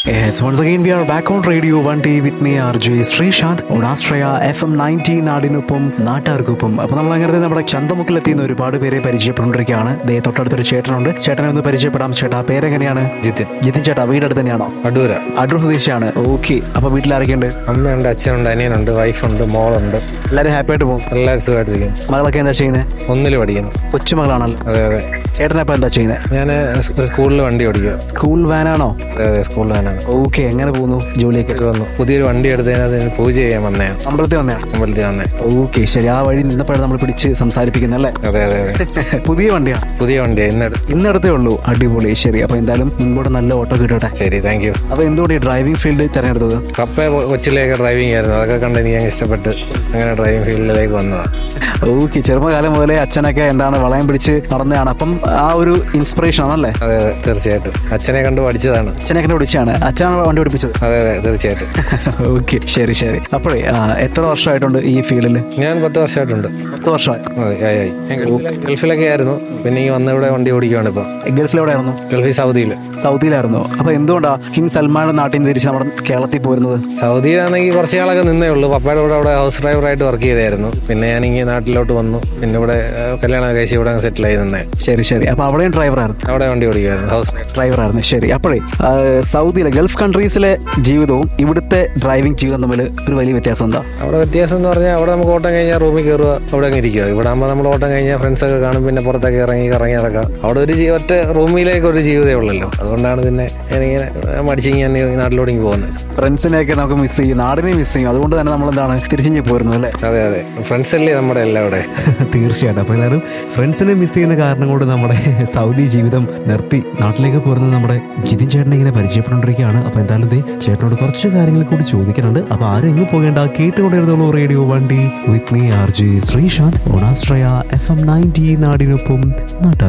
Yes, once again we are back on Radio 1T with me RJ Sreesanth on Astraya FM 90 നാടിനൊപ്പം നാട്ടാർക്കൊപ്പം അപ്പൊ നമ്മൾ അങ്ങനെ നമ്മുടെ ചന്തമുക്കിലെത്തിയുന്ന ഒരുപാട് പേരെ പരിചയപ്പെട്ടുകൊണ്ടിരിക്കുകയാണ് ദേ തൊട്ടടുത്തൊരു ചേട്ടനുണ്ട് ചേട്ടനെ ഒന്ന് പരിചയപ്പെടാം ചേട്ടാ പേരെങ്ങനെയാണ് ജിതിൻ ജിതിൻ ചേട്ടാ വീടടുത്ത് തന്നെയാണോ അടൂര അടൂർ സ്വദേശിയാണ് ഓക്കെ അപ്പൊ വീട്ടിൽ ആരൊക്കെയുണ്ട് അമ്മയുണ്ട് അച്ഛനുണ്ട് അനിയനുണ്ട് വൈഫുണ്ട് മോളുണ്ട് എല്ലാവരും ഹാപ്പി ആയിട്ട് പോകും എല്ലാവരും സുഖമായിട്ടിരിക്കും മകളൊക്കെ എന്താ ചെയ്യുന്നത് ഒന്നിൽ പഠിക്കുന്നു കൊച്ചുമകളാണല്ലോ അതെ അതെ ചേട്ടനപ്പൊ എന്താ ചെയ്യുന്നത് ഞാൻ സ്കൂളിൽ വണ്ടി ഓടിക്കുക സ്കൂൾ വാനാണോ അതെ അതെ സ്കൂളിൽ ഞാനാണ് ഓക്കെ എങ്ങനെ പോകുന്നു ജോലിയൊക്കെ വന്നു പുതിയൊരു വണ്ടി എടുത്തതിനകത്ത് പൂജ ചെയ്യാൻ വന്നേ അമ്പലത്തിൽ വന്നതാണ് അമ്പലത്തിൽ വന്നേ ഓക്കെ ശരി ആ വഴി നിന്നപ്പോഴാണ് നമ്മൾ പിടിച്ച് സംസാരിപ്പിക്കുന്നല്ലേ അതെ അതെ അതെ പുതിയ വണ്ടിയാണ് പുതിയ വണ്ടിയാണ് ഇന്നെടുത്ത് ഇന്നടത്തേ ഉള്ളൂ അടിപൊളി ശരി അപ്പൊ എന്തായാലും മുൻപോട്ട് നല്ല ഓട്ടോ കിട്ടട്ടെ ശരി താങ്ക് യു അപ്പൊ എന്തുകൊണ്ട് ഈ ഡ്രൈവിംഗ് ഫീൽഡ് തിരഞ്ഞെടുത്തത് കപ്പ കൊച്ചിലേക്ക് ഡ്രൈവിംഗ് ആയിരുന്നു അതൊക്കെ കണ്ട് എനിക്ക് അങ്ങ് ഇഷ്ടപ്പെട്ട് അങ്ങനെ ഡ്രൈവിംഗ് ഫീൽഡിലേക്ക് വന്നതാണ് ഓക്കെ ചെറുപ്പകാലം മുതലേ അച്ഛനൊക്കെ എന്താണ് വളയം പിടിച്ച് നടന്നതാണ് അപ്പം ആ ഒരു ഇൻസ്പിറേഷൻ ആണല്ലേ അതെ അതെ തീർച്ചയായിട്ടും അച്ഛനെ കണ്ട് പഠിച്ചതാണ് അച്ഛനൊക്കെ വിളിച്ചാണ് അച്ഛനാണ് വണ്ടി പഠിപ്പിച്ചത് അതെ അതെ തീർച്ചയായിട്ടും ഓക്കെ ശരി ശരി അപ്പോഴേ ആ, എത്ര വർഷമായിട്ടുണ്ട് ഈ ഫീൽഡിൽ ഞാൻ പത്ത് വർഷമായിട്ടുണ്ട് പത്ത് വർഷമായി അതെ ആയി ആയി ഞാൻ ഗൾഫിലെ- ഗൾഫിലൊക്കെ ആയിരുന്നു പിന്നെ ഈ വന്ന ഇവിടെ വണ്ടി ഓടിക്കുകയാണ് ഇപ്പം ഗൾഫിലെവിടെയായിരുന്നു ഗൾഫിൽ സൗദിയിൽ സൗദിയിലായിരുന്നു അപ്പൊ എന്തുകൊണ്ടാ കിങ് സൽമാൻ നാട്ടിൽ നിന്ന് തിരിച്ച് നമ്മുടെ കേരളത്തിൽ പോരുന്നത് സൗദിയിലാണെങ്കിൽ കുറച്ച് നാളൊക്കെ നിന്നേ ഉള്ളൂ പപ്പയുടെ കൂടെ അവിടെ ഹൗസ് ഡ്രൈവറായിട്ട് വർക്ക് ചെയ്തായിരുന്നു പിന്നെ ഞാൻ ഇങ്ങനെ നാട്ടിലോട്ട് വന്നു പിന്നെ ഇവിടെ ആ, കല്യാണം കഴിച്ച് ഇവിടെ സെറ്റിൽ ആയി നിന്നേ ശരി ശരി അപ്പൊ അവിടെയും ഡ്രൈവറായിരുന്നു അവിടെ വണ്ടി ഓടിക്കുമായിരുന്നു ഹൗസ് ഡ്രൈവറായിരുന്നു ശരി അപ്പോഴേ ആ, സൗദിയിലെ ഗൾഫ് കൺട്രീസിലെ ജീവിതവും ഇവിടുത്തെ ഡ്രൈവിംഗ് ജീവിതം തമ്മിൽ ഒരു വലിയ വ്യത്യാസം എന്താ അവിടെ വ്യത്യാസം എന്ന് പറഞ്ഞാൽ അവിടെ നമുക്ക് ഓട്ടം കഴിഞ്ഞാൽ റൂമിൽ കയറുക അവിടെ അങ്ങ് ഇരിക്കുക ഇവിടെ ആകുമ്പോൾ നമ്മൾ ഓട്ടം കഴിഞ്ഞാൽ ഫ്രണ്ട്സൊക്കെ കാണും പിന്നെ പുറത്തൊക്കെ ഇറങ്ങി കറങ്ങി നടക്കാം അവിടെ ഒരു ജീ- ഒറ്റ റൂമിലേക്ക് ഒരു ജീവിതമേ ഉള്ളല്ലോ അതുകൊണ്ടാണ് പിന്നെ ഞാനിങ്ങനെ മടിച്ചിങ്ങനെ ഞാൻ നാട്ടിലോട്ട് പോകുന്നത് ഫ്രണ്ട്സിനെയൊക്കെ നമുക്ക് മിസ് ചെയ്യും നാടിനെ മിസ് ചെയ്യും അതുകൊണ്ട് തന്നെ നമ്മൾ എന്താണ് തിരിച്ചു പോരുന്നു അല്ലേ അതെ അതെ ഫ്രണ്ട്സ് അല്ലേ നമ്മുടെ എല്ലാം അവിടെ തീർച്ചയായിട്ടും അപ്പോൾ ഏതായാലും ഫ്രണ്ട്സിനെ മിസ് ചെയ്യുന്ന കാരണം കൊണ്ട് നമ്മുടെ സൗദി ജീവിതം നിർത്തി നാട്ടിലേക്ക് പോരുന്നത് നമ്മുടെ ജിതിൻ ചേട്ടനെ ഇങ്ങനെ പരിചയപ്പെട്ടുകൊണ്ടിരിക്കുകയാണ് അപ്പോൾ എന്തായാലും ദേ ചേട്ടനോട് കുറച്ച് കാര്യങ്ങൾ കൂടി ചോദിക്കാനുണ്ട് അപ്പോൾ ആരും എങ്ങ് പോകേണ്ട കേട്ടുകൊണ്ടിരുന്നുള്ളൂ റേഡിയോ വണ്ടി with me R J Sreesanth ഓണാശ്രയ എഫ് എം നയൻറ്റി നാടിനൊപ്പം നാട്ടാർ